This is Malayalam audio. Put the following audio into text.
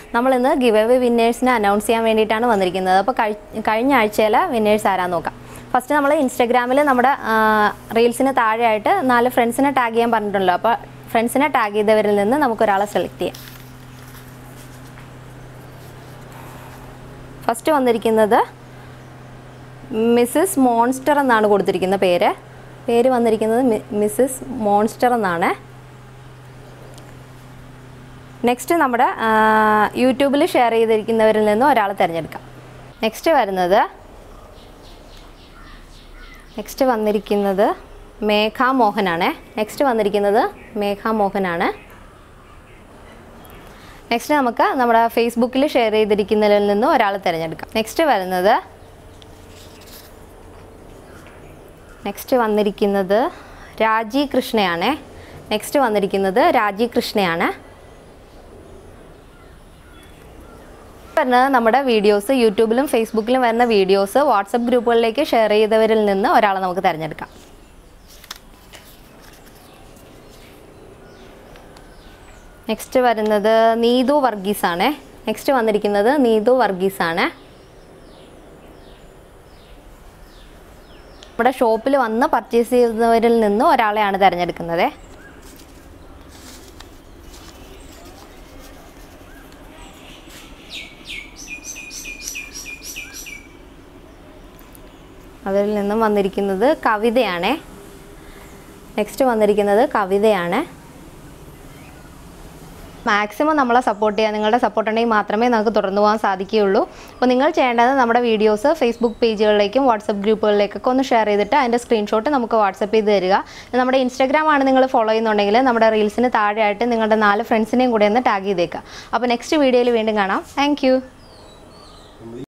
നമ്മളിന്ന് ഗിവ് അവേ വിന്നേഴ്സിനെ അനൗൺസ് ചെയ്യാൻ വേണ്ടിയിട്ടാണ് വന്നിരിക്കുന്നത് അപ്പോൾ കഴി- കഴിഞ്ഞ ആഴ്ചയിലെ വിന്നേഴ്സ് ആരാന്ന് നോക്കാം ഫസ്റ്റ് നമ്മൾ ഇൻസ്റ്റാഗ്രാമിൽ നമ്മുടെ റീൽസിന് താഴെയായിട്ട് നാല് ഫ്രണ്ട്സിനെ ടാഗ് ചെയ്യാൻ പറഞ്ഞിട്ടുണ്ടല്ലോ അപ്പോൾ ഫ്രണ്ട്സിനെ ടാഗ് ചെയ്തവരിൽ നിന്ന് നമുക്കൊരാളെ സെലക്ട് ചെയ്യാം ഫസ്റ്റ് വന്നിരിക്കുന്നത് മിസ്സസ് മോൺസ്റ്റർ എന്നാണ് കൊടുത്തിരിക്കുന്ന പേര് പേര് വന്നിരിക്കുന്നത് മി- മിസ്സസ് മോൺസ്റ്റർ എന്നാണ് നെക്സ്റ്റ് നമ്മുടെ യൂട്യൂബിൽ ഷെയർ ചെയ്തിരിക്കുന്നവരിൽ നിന്ന് ഒരാളെ തിരഞ്ഞെടുക്കാം നെക്സ്റ്റ് വരുന്നത് നെക്സ്റ്റ് വന്നിരിക്കുന്നത് മേഘ മോഹനാണ് നെക്സ്റ്റ് വന്നിരിക്കുന്നത് മേഘ മോഹനാണ് നെക്സ്റ്റ് നമുക്ക് നമ്മുടെ ഫേസ്ബുക്കിൽ ഷെയർ ചെയ്തിരിക്കുന്നതിൽ നിന്ന് ഒരാളെ തിരഞ്ഞെടുക്കാം നെക്സ്റ്റ് വരുന്നത് നെക്സ്റ്റ് വന്നിരിക്കുന്നത് രാജി കൃഷ്ണയാണ് നെക്സ്റ്റ് വന്നിരിക്കുന്നത് രാജി കൃഷ്ണയാണ് വരുന്നത് നമ്മുടെ വീഡിയോസ് യൂട്യൂബിലും ഫേസ്ബുക്കിലും വരുന്ന വീഡിയോസ് വാട്സപ്പ് ഗ്രൂപ്പുകളിലേക്ക് ഷെയർ ചെയ്തവരിൽ നിന്ന് ഒരാളെ നമുക്ക് തിരഞ്ഞെടുക്കാം നെക്സ്റ്റ് വരുന്നത് നീതു വർഗീസ് ആണ് നെക്സ്റ്റ് വന്നിരിക്കുന്നത് നീതു വർഗീസ് ആണ് നമ്മുടെ ഷോപ്പിൽ വന്ന് പർച്ചേസ് ചെയ്യുന്നവരിൽ നിന്ന് ഒരാളെയാണ് തിരഞ്ഞെടുക്കുന്നത് അവരിൽ നിന്നും വന്നിരിക്കുന്നത് കവിതയാണ് നെക്സ്റ്റ് വന്നിരിക്കുന്നത് കവിതയാണ് മാക്സിമം നമ്മളെ സപ്പോർട്ട് ചെയ്യുക നിങ്ങളുടെ സപ്പോർട്ട് ഉണ്ടെങ്കിൽ മാത്രമേ നമുക്ക് തുടർന്നു പോകാൻ സാധിക്കുകയുള്ളൂ അപ്പോൾ നിങ്ങൾ ചെയ്യേണ്ടത് നമ്മുടെ വീഡിയോസ് ഫേസ്ബുക്ക് പേജുകളിലേക്കും വാട്സപ്പ് ഗ്രൂപ്പുകളിലേക്കൊക്കെ ഒന്ന് ഷെയർ ചെയ്തിട്ട് അതിൻ്റെ സ്ക്രീൻഷോട്ട് നമുക്ക് വാട്സപ്പ് ചെയ്ത് തരിക നമ്മുടെ ഇൻസ്റ്റാഗ്രാം ആണ് നിങ്ങൾ ഫോളോ ചെയ്യുന്നുണ്ടെങ്കിൽ നമ്മുടെ റീൽസിന് താഴെയായിട്ട് നിങ്ങളുടെ നാല് ഫ്രണ്ട്സിനെയും കൂടെ ഒന്ന് ടാഗ് ചെയ്തേക്കുക അപ്പോൾ നെക്സ്റ്റ് വീഡിയോയിൽ വീണ്ടും കാണാം താങ്ക്